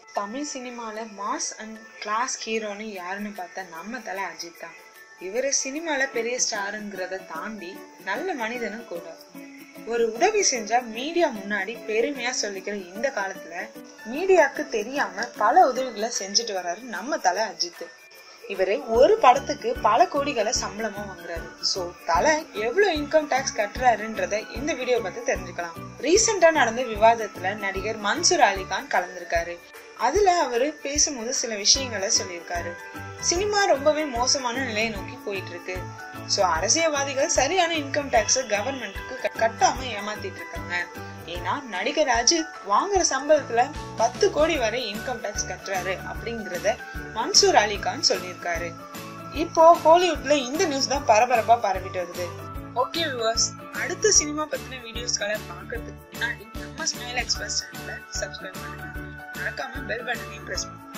தமிழ் சினிமால mass and class ஹீரோன்னு யாருன்னு பார்த்தா நம்ம தலை அஜித் தான் இவரு சினிமால பெரிய ஸ்டாருங்கிறத தாண்டி நல்ல மனிதனும் கூட ஒரு உதவி செஞ்சா மீடியா முன்னாடி பெருமையா சொல்லிக்கிற இந்த காலத்துல மீடியாக்கு தெரியாம பல உதவிகளை செஞ்சுட்டு வர்றாரு நம்ம தலை அஜித் இவரு ஒரு படத்துக்கு பல கோடிகளை சம்பளமா வாங்குறாரு சோ தலை எவ்வளவு இன்கம் டாக்ஸ் கட்டுறாருன்றத இந்த வீடியோ பார்த்து தெரிஞ்சுக்கலாம் ரீசெண்டா நடந்த விவாதத்துல நடிகர் மன்சூர் அலிகான் கலந்திருக்காரு அதுல அவரு பேசும்போது சில விஷயங்களை சொல்லியிருக்காரு சினிமா ரொம்பவே மோசமான நிலையை நோக்கி போயிட்டு இருக்கு சோ அரசியல்வாதிகள் சரியான இன்கம் டாக்ஸ் கவர்மெண்ட்டுக்கு கட்டாம ஏமாத்திட்டு இருக்காங்க ஏன்னா நடிகர் அஜித் வாங்குற சம்பளத்துல பத்து கோடி வரை இன்கம் டாக்ஸ் கட்டுறாரு அப்படிங்கறத மன்சூர் அலிகான் சொல்லியிருக்காரு இப்போ ஹாலிவுட்ல இந்த நியூஸ் தான் பரபரப்பா பரவிட்டு வருது ஓகே வியூவர்ஸ் அடுத்த சினிமா பத்தின வீடியோஸ்களை பார்க்கறதுக்கு முன்னாடி நம்ம ஸ்மைல் எக்ஸ்பிரஸ் சேனலை சப்ஸ்கிரைப் பண்ணுங்க மறக்காம பெல் பட்டனையும் பிரஸ் பண்ணுங்க